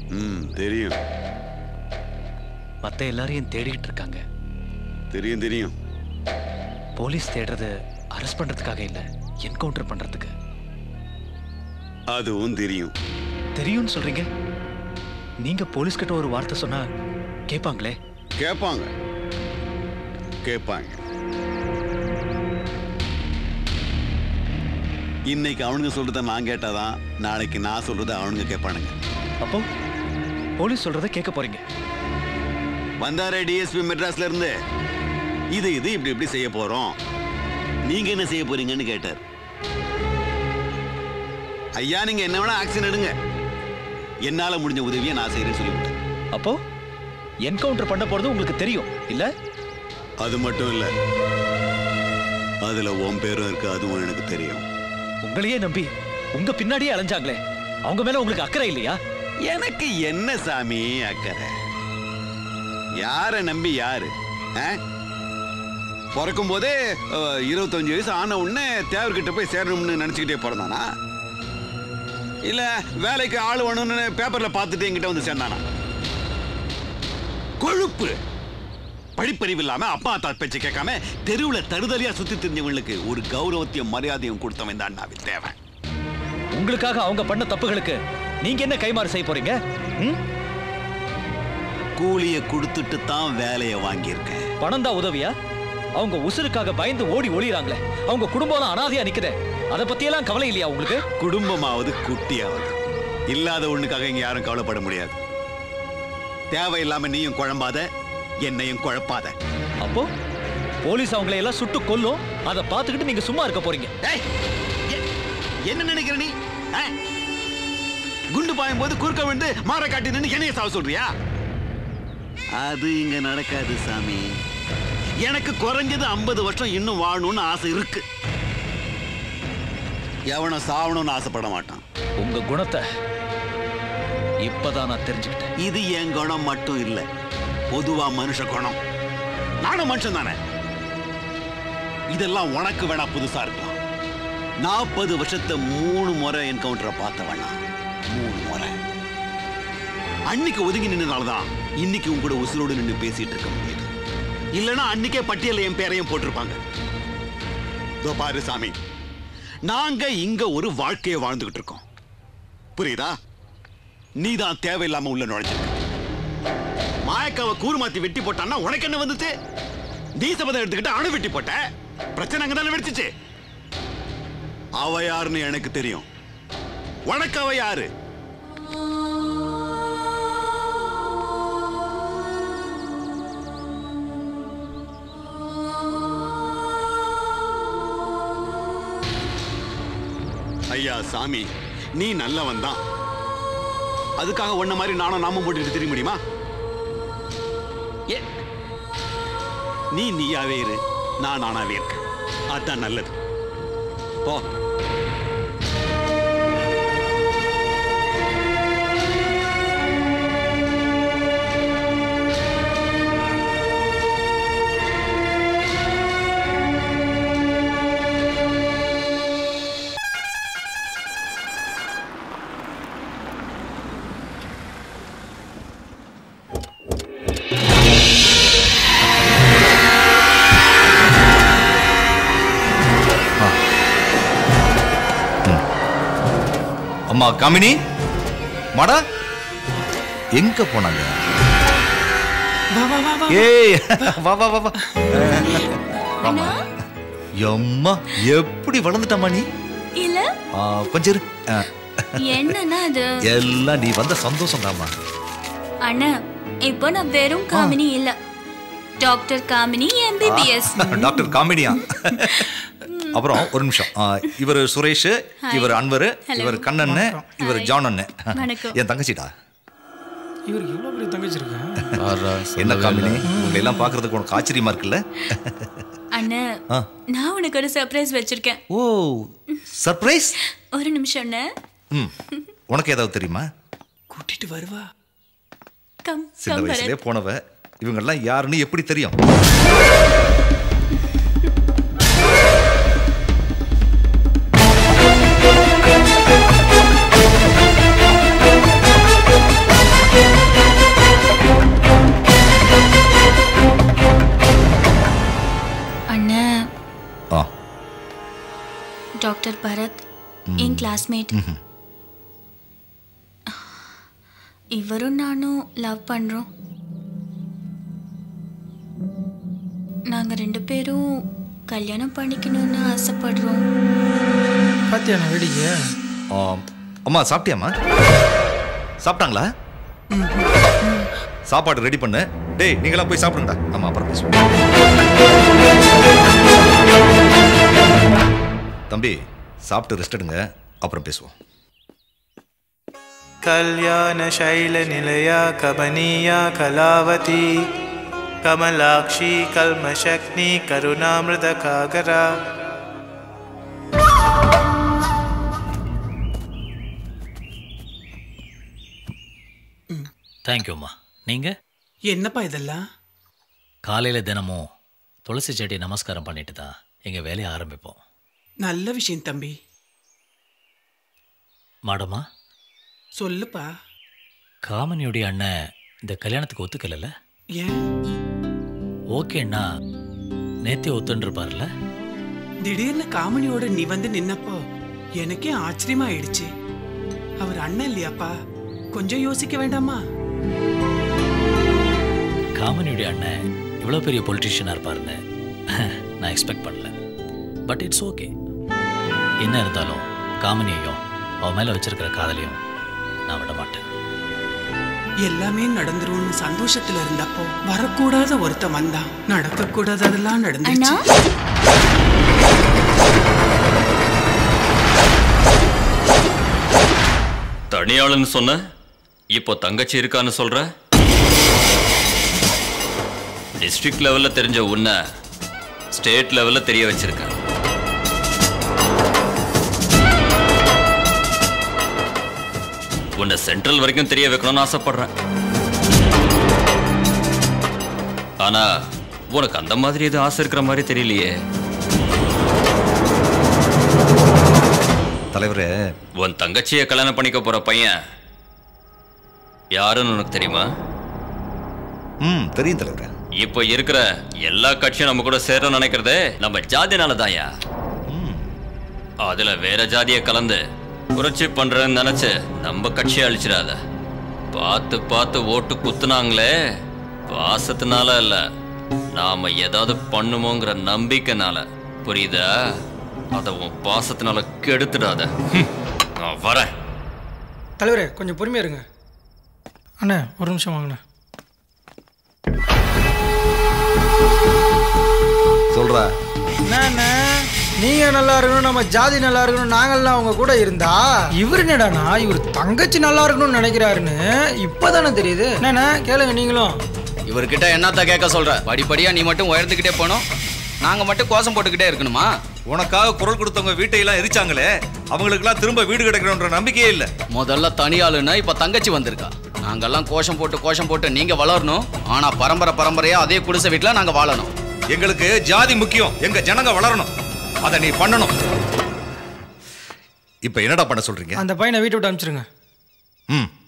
ம் தெரியும் மத்த எல்லாரையும் தேடிட்டு இருக்காங்க தெரியும் தெரியும் போலீஸ் தேடுறது அரெஸ்ட் பண்றதுக்காக இல்ல என்கவுண்டர் பண்றதுக்கு அதுவும் தெரியும் தெரியும்னு சொல்றீங்க நீங்க போலீஸ் கிட்ட ஒரு வார்த்தை சொன்னா கேட்பாங்களே கேட்பாங்க கேட்பாங்க இன்னைக்கு அவனுங்க சொல்றத நான் கேட்டாதான் நாளைக்கு நான் சொல்றத அவனுங்க கேட்பானுங்க அப்போ போலீஸ் சொல்றத கேட்க போறீங்க வந்தாரே டிஎஸ்பி மெட்ராஸ்ல இருந்து இது இது இப்படி இப்படி செய்ய போறோம் நீங்க என்ன செய்ய போறீங்கன்னு கேட்டார் ஐயா நீங்க என்ன வேணா ஆக்ஷன் எடுங்க என்னால முடிஞ்ச உதவியை நான் செய்யறேன்னு சொல்லிவிட்டேன் அப்போ என்கவுண்டர் பண்ண போறது உங்களுக்கு தெரியும் இல்ல அது மட்டும் இல்ல அதுல உன் பேரும் இருக்கு அதுவும் எனக்கு தெரியும் உங்களையே நம்பி உங்க பின்னாடியே அலைஞ்சாங்களே அவங்க மேல உங்களுக்கு அக்கறை இல்லையா எனக்கு என்ன சாமி அக்கறை யார நம்பி யாரு ஆ? பிறக்கும் போதே அஹ், இருபத்தஞ்சு வயசு ஆன உடனே தேவர்கிட்ட போய் சேரணும்னு நினைச்சுக்கிட்டே பிறந்தானா இல்ல வேலைக்கு ஆள் வேணும்னு பேப்பர்ல பார்த்துட்டு என்கிட்ட வந்து சேர்ந்தானா கொழுப்பு படிப்பறிவு இல்லாம அப்பா அத்தா பேச்சு கேட்காம தெருவுல தருதலியா சுத்தி தெரிஞ்சவங்களுக்கு ஒரு கௌரவத்தையும் மரியாதையும் கொடுத்தவன் தான் அண்ணாவி தேவன் உங்களுக்காக அவங்க பண்ண தப்புகளுக்கு நீங்க என்ன கைமாறு செய்ய போறீங்க ம்? கூலிய கொடுத்துட்டு தான் வேலையை வாங்கியிருக்கேன் பணம் தான் உதவியா அவங்க உசுருக்காக பயந்து ஓடி ஒளியறாங்களே அவங்க குடும்பம் அனாதையா நிக்குதே அத பத்தியெல்லாம் கவலை இல்லையா உங்களுக்கு குடும்பமாவது குட்டியாவது இல்லாத ஒண்ணுக்காக இங்க யாரும் கவலைப்பட முடியாது தேவையில்லாம நீயும் குழம்பாத என்னையும் குழப்பாத அப்போ போலீஸ் அவங்களை எல்லாம் சுட்டு கொல்லும் அதை பார்த்துக்கிட்டு நீங்க சும்மா இருக்க போறீங்க ஏய், எ- என்ன நினைக்கிற நீ ஆ? குண்டு பாயும் போது குறுக்க விழுந்து மாற காட்டி நின்று என்னைய சாவ சொல்றியா அது இங்க நடக்காது சாமி எனக்கு குறைஞ்சது ஐம்பது வருஷம் இன்னும் வாழணும்னு ஆசை இருக்கு எவனும் சாவணும்னு ஆசைப்பட மாட்டான் உங்க குணத்தை இப்பதான் நான் தெரிஞ்சுக்கிட்டேன் இது என் குணம் மட்டும் இல்ல பொதுவா மனுஷ குணம் நானும் மனுஷன் தானே இதெல்லாம் உனக்கு வேணா புதுசா இருக்கலாம் நாற்பது வருஷத்தை மூணு முறை என்கவுண்டரை பார்த்தவனா மூணு முறை அன்னைக்கு ஒதுங்கி நின்றனாலதான் இன்னைக்கு உங்க கூட உசுரோடு நின்று பேசிட்டு இருக்க முடியுது இல்லைன்னா அன்னைக்கே பட்டியல என் பேரையும் போட்டிருப்பாங்க இதோ பாரு சாமி நாங்க இங்க ஒரு வாழ்க்கையை வாழ்ந்துகிட்டு இருக்கோம் புரியுதா நீதான் தேவையில்லாம உள்ள நுழைஞ்சிருக்க மாயக்காவை கூறு மாத்தி வெட்டி போட்டான்னா உனக்கு என்ன வந்துச்சு நீ சபதம் எடுத்துக்கிட்டு அணு வெட்டி போட்ட பிரச்சனை அங்கதானே வெடிச்சிச்சு அவ யாருன்னு எனக்கு தெரியும் உனக்கு அவ யாரு ஐயா சாமி நீ நல்லவன் தான் அதுக்காக உன்ன மாதிரி நானும் நாமம் போட்டுட்டு தெரிய முடியுமா ஏ நீ நீயாவே இரு நான் நானாவே இருக்கேன் அதான் நல்லது போ அம்மா காமினி மாடா எங்க போனாங்க ஏய் வா வா வா வா வாமா எம்மா எப்படி வளர்ந்துட்டம்மா நீ இல்ல ஆ, கொஞ்சம் இரு ஆ, என்னன்னா அது எல்லாம் நீ வந்த சந்தோஷம் தாம்மா அண்ணா இப்போ நான் வெறும் காமினி இல்ல டாக்டர் காமினி எம்பிபிஎஸ் டாக்டர் காமெடியா அப்புறம் ஒரு நிமிஷம் ஆ, இவர் சுரேஷ் Hi. இவர் அன்வர் Hello. இவர் கண்ணண்ணு இவர் Hi. ஜான் அண்ணு வணக்கம். என் தங்கச்சிடா இவருக்கு இவ்வளோ பெரிய தங்கச்சி இருக்கா என்ன காமினி உங்களை எல்லாம் பாக்குறதுக்கு உனக்கு ஆச்சரியமா இருக்குல்ல அண்ணா ஆ. நான் உனக்கு ஒரு சர்ப்ரைஸ் வச்சிருக்கேன் ஓ சர்ப்ரைஸ் ஒரு நிமிஷம் அண்ணா ம் உனக்கு ஏதாவது தெரியுமா கூட்டிட்டு வருவா கம் சின்ன கம் வயசுலயே பரத் போனவ இவங்கெல்லாம் யாருன்னு எப்படி தெரியும் டாக்டர் பரத் என் கிளாஸ்மேட் இவரும் நானும் லவ் பண்றோம் நாங்க ரெண்டு பேரும் கல்யாணம் பண்ணிக்கணும்னு ஆசைப்படுறோம் பாத்தியா நான் வேடிக்கை ஆம். அம்மா சாப்பிட்டியாம்மா சாப்பிட்டாங்களா சாப்பாடு ரெடி பண்ணு டேய் நீங்களாம் போய் சாப்பிடுங்கடா ஆமா அப்புறம் பேசுவோம் தம்பி சாப்பிட்டு ரெஸ்ட் எடுங்க அப்புறம் பேசுவோம் कल्याणशैलनिलया कमनीया कलावती कमलाक्षी कल्मशक्नी करुणामृतकागरा தேங்க்யூம்மா நீங்க என்னப்பா இதெல்லாம் காலையில தினமும் துளசி செடி நமஸ்காரம் பண்ணிட்டு தான் எங்க வேலையை ஆரம்பிப்போம் நல்ல விஷயம் தம்பி மாடமா சொல்லுப்பா காமனியுடைய அண்ணன் இந்த கல்யாணத்துக்கு ஒத்துக்கலல்ல ஏன் ஓகேண்ணா நேத்தே ஒத்துன்றிருப்பார்ல திடீர்னு காமனியோட நீ வந்து நின்னப்போ எனக்கே ஆச்சரியமா ஆயிடுச்சு அவர் அண்ணன் இல்லையாப்பா கொஞ்சம் யோசிக்க வேண்டாமா காமனியுடைய அண்ணன் இவ்வளோ பெரிய பொலிட்டிஷியனாக இருப்பாருன்னு நான் எக்ஸ்பெக்ட் பண்ணல பட் இட்ஸ் ஓகே என்ன இருந்தாலும் காமனியையும் அவன் மேலே வச்சிருக்கிற காதலையும் நான் விட மாட்டேன் எல்லாமே நடந்துரும்னு சந்தோஷத்துல இருந்தப்போ வரக்கூடாத ஒருத்தன் வந்தான் நடக்க கூடாததெல்லாம் அண்ணா நடந்துச்சு தனியாளுன்னு சொன்ன இப்போ தங்கச்சி இருக்கான்னு சொல்ற டிஸ்ட்ரிக்ட் லெவல்ல தெரிஞ்ச உன்னை ஸ்டேட் லெவல்ல தெரிய வச்சிருக்கேன் உன்னை சென்ட்ரல் வரைக்கும் தெரிய வைக்கணும்னு ஆசைப்படுறேன் ஆனா உனக்கு அந்த மாதிரி எதுவும் ஆசை இருக்கிற மாதிரி தெரியலையே தலைவரே உன் தங்கச்சியை கல்யாணம் பண்ணிக்க போற பையன் யாருன்னு உனக்கு தெரியுமா ம் தெரியும் தலைவரே இப்போ இருக்கிற எல்லா கட்சியும் நம்ம கூட சேரணும்னு நினைக்கிறதே நம்ம ஜாதினால தான்யா அதுல வேற ஜாதியை கலந்து புரட்சி பண்றேன்னு நினைச்சு நம்ம கட்சியை அழிச்சிடாத பார்த்து பார்த்து ஓட்டு குத்துனாங்களே பாசத்தினால இல்ல நாம ஏதாவது பண்ணுமோங்கிற நம்பிக்கைனால புரியுதா அதை உன் பாசத்தினால கெடுத்துடாத ஹம், நான் வரேன் தலைவரே கொஞ்சம் பொறுமையா இருங்க அண்ணா ஒரு நிமிஷம் வாங்கண்ணா சொல்றா என்னண்ணே நீங்க நல்லா இருக்கணும் நம்ம ஜாதி நல்லா இருக்கணும் நாங்கள்லாம் அவங்க கூட இருந்தா இவர் என்னடானா இவர் தங்கச்சி நல்லா இருக்கணும்னு நினைக்கிறாருன்னு இப்பதானே தெரியுது என்னண்ணே கேளுங்க நீங்களும் இவர்கிட்ட என்னத்த கேட்க சொல்ற படிப்படியா நீ மட்டும் உயர்ந்துக்கிட்டே போனோம் நாங்க மட்டும் கோசம் போட்டுக்கிட்டே இருக்கணுமா உனக்காக குரல் கொடுத்தவங்க வீட்டையெல்லாம் எரிச்சாங்களே அவங்களுக்கெல்லாம் திரும்ப வீடு கிடைக்கணுன்ற நம்பிக்கையே இல்லை முதல்ல தனியாளுன்னா இப்ப தங்கச்சி வந்திருக்கா நாங்கெல்லாம் கோஷம் போட்டு கோஷம் போட்டு நீங்க வளரணும் ஆனா பரம்பரை பரம்பரையா அதே குடிசை வீட்டுல நாங்க வாழணும் எங்களுக்கு ஜாதி முக்கியம் எங்க ஜனங்க வளரணும் அதை நீ பண்ணணும் இப்ப என்னடா பண்ண சொல்றீங்க அந்த பையனை வீட்டை விட்டு அனுப்பிச்சிருங்க ம்